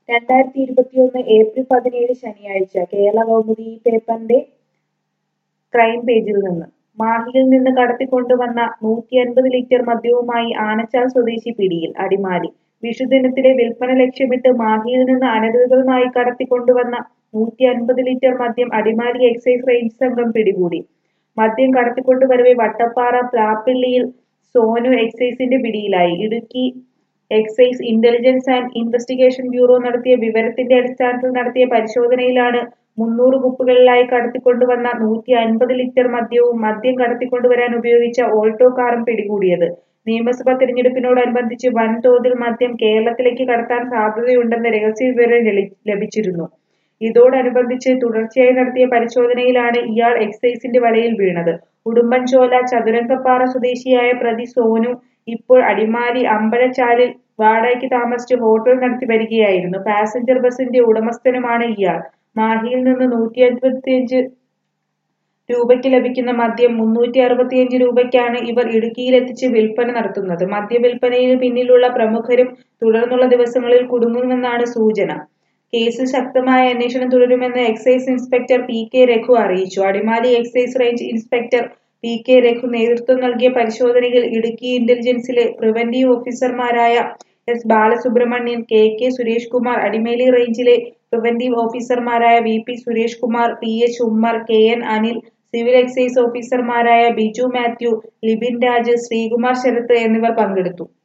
രണ്ടായിരത്തി ഇരുപത്തിയൊന്ന് ഏപ്രിൽ പതിനേഴ് ശനിയാഴ്ച കേരള കൗമുദി ഈ പേപ്പറിന്റെ ക്രൈം പേജിൽ നിന്ന് മാഹിയിൽ നിന്ന് കടത്തിക്കൊണ്ടുവന്ന നൂറ്റി അൻപത് ലിറ്റർ മദ്യവുമായി ആനച്ചാൽ സ്വദേശി പിടിയിൽ അടിമാലി വിഷുദിനത്തിലെ വിൽപ്പന ലക്ഷ്യമിട്ട് മാഹിയിൽ നിന്ന് അനധികൃതമായി കടത്തിക്കൊണ്ടുവന്ന നൂറ്റി അൻപത് ലിറ്റർ മദ്യം അടിമാലി എക്സൈസ് റേഞ്ച് സംഘം പിടികൂടി മദ്യം കടത്തിക്കൊണ്ടുവരവെ വട്ടപ്പാറ പ്ലാപ്പിള്ളിയിൽ സോനു എക്സൈസിന്റെ പിടിയിലായി Idukki excise intelligence and investigation bureau നടത്തിയ വിവരത്തിന്റെ അടിസ്ഥാനത്തിൽ നടത്തിയ പരിശോധനയിലാണ് മുന്നൂറ് കുപ്പികളിലായി കടത്തിക്കൊണ്ടുവന്ന നൂറ്റി അൻപത് ലിറ്റർ മദ്യവും മദ്യം കടത്തിക്കൊണ്ടുവരാൻ ഉപയോഗിച്ച ഓൾട്ടോ കാറും പിടികൂടിയത് നിയമസഭാ തെരഞ്ഞെടുപ്പിനോടനുബന്ധിച്ച് വൻതോതിൽ മദ്യം കേരളത്തിലേക്ക് കടത്താൻ സാധ്യതയുണ്ടെന്ന രഹസ്യ വിവരം ലഭി- ലഭിച്ചിരുന്നു ഇതോടനുബന്ധിച്ച് തുടർച്ചയായി നടത്തിയ പരിശോധനയിലാണ് ഇയാൾ എക്സൈസിന്റെ വലയിൽ വീണത് ഉടുമ്പൻചോല ചതുരംഗപ്പാറ സ്വദേശിയായ പ്രതി സോനു ഇപ്പോൾ അടിമാലി അമ്പലച്ചാലിൽ വാടകയ്ക്ക് താമസിച്ച് ഹോട്ടൽ നടത്തി വരികയായിരുന്നു പാസഞ്ചർ ബസിന്റെ ഉടമസ്ഥനുമാണ് ഇയാൾ മാഹിയിൽ നിന്ന് നൂറ്റി അൻപത്തിയഞ്ച് രൂപയ്ക്ക് ലഭിക്കുന്ന മദ്യം മുന്നൂറ്റി അറുപത്തിയഞ്ച് രൂപയ്ക്കാണ് ഇവർ ഇടുക്കിയിലെത്തിച്ച് വിൽപ്പന നടത്തുന്നത് മദ്യവിൽപ്പനയിൽ പിന്നിലുള്ള പ്രമുഖരും തുടർന്നുള്ള ദിവസങ്ങളിൽ കുടുങ്ങുമെന്നാണ് സൂചന കേസിൽ ശക്തമായ അന്വേഷണം തുടരുമെന്ന് excise inspector P K Raghu അറിയിച്ചു Adimali excise range inspector P K Raghu നേതൃത്വം നൽകിയ പരിശോധനയിൽ ഇടുക്കി ഇന്റലിജൻസിലെ പ്രിവന്റീവ് ഓഫീസർമാരായ S Balasubramanian K K Suresh Kumar Adimali റേഞ്ചിലെ പ്രിവന്റീവ് ഓഫീസർമാരായ V P Suresh Kumar P H Ummer K N Anil civil excise ഓഫീസർമാരായ ബിജു മാത്യു ലിബിൻ രാജ് ശ്രീകുമാർ ശരത്ത് എന്നിവർ പങ്കെടുത്തു